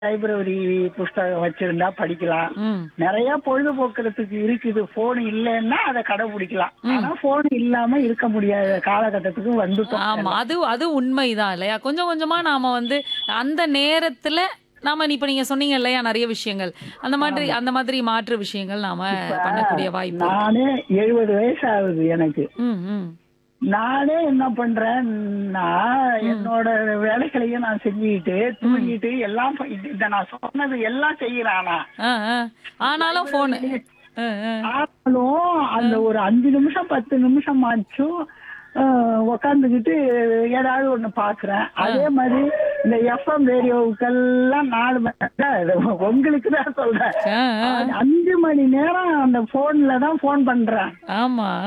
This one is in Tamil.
லைப்ரரி புஸ்தகம் வச்சிருந்தா படிக்கலாம் ம் நிறைய பொழுதுபோக்குறதுக்கு இருக்குது போன் இல்லைன்னா அதை கடைபிடிக்கலாம் ஆனா போன் இல்லாம இருக்க முடியாத காலகட்டத்துக்கு வந்துட்டோம் ஆமா அது அது உண்மைதான் இல்லையா கொஞ்சம் கொஞ்சமா நாம வந்து அந்த நேரத்துல நாம இப்ப நீங்க சொன்னீங்க இல்லையா நிறைய விஷயங்கள் அந்த மாதிரி அந்த மாதிரி மாற்று விஷயங்கள் நாம பண்ணக்கூடிய வாய்ப்பு இருக்கு. நானே எழுபது வயசு ஆகுது எனக்கு ம் ம் நானே என்ன பண்றேன்னா என்னோட வேலைகளையும் நான் செஞ்சுக்கிட்டு தூங்கிட்டு எல்லாம் ப- இது- இத நான் சொன்னது எல்லாம் செய்யறானா ஆ, ஆ. ஆனாலும் போன் ஆனாலும் அந்த ஒரு அஞ்சு நிமிஷம் பத்து நிமிஷம் ஆச்சும் உக்காந்துக்கிட்டு ஏதாவது ஒண்ணு பாக்குறேன் அதே மாதிரி இந்த எஃப்எம் ரேடியோவுக்கெல்லாம் நாலு மணி நேரம் உங்களுக்கு தான் சொல்றேன் அஞ்சு மணி நேரம் அந்த போன்ல தான் போன் பண்றேன் ஆமா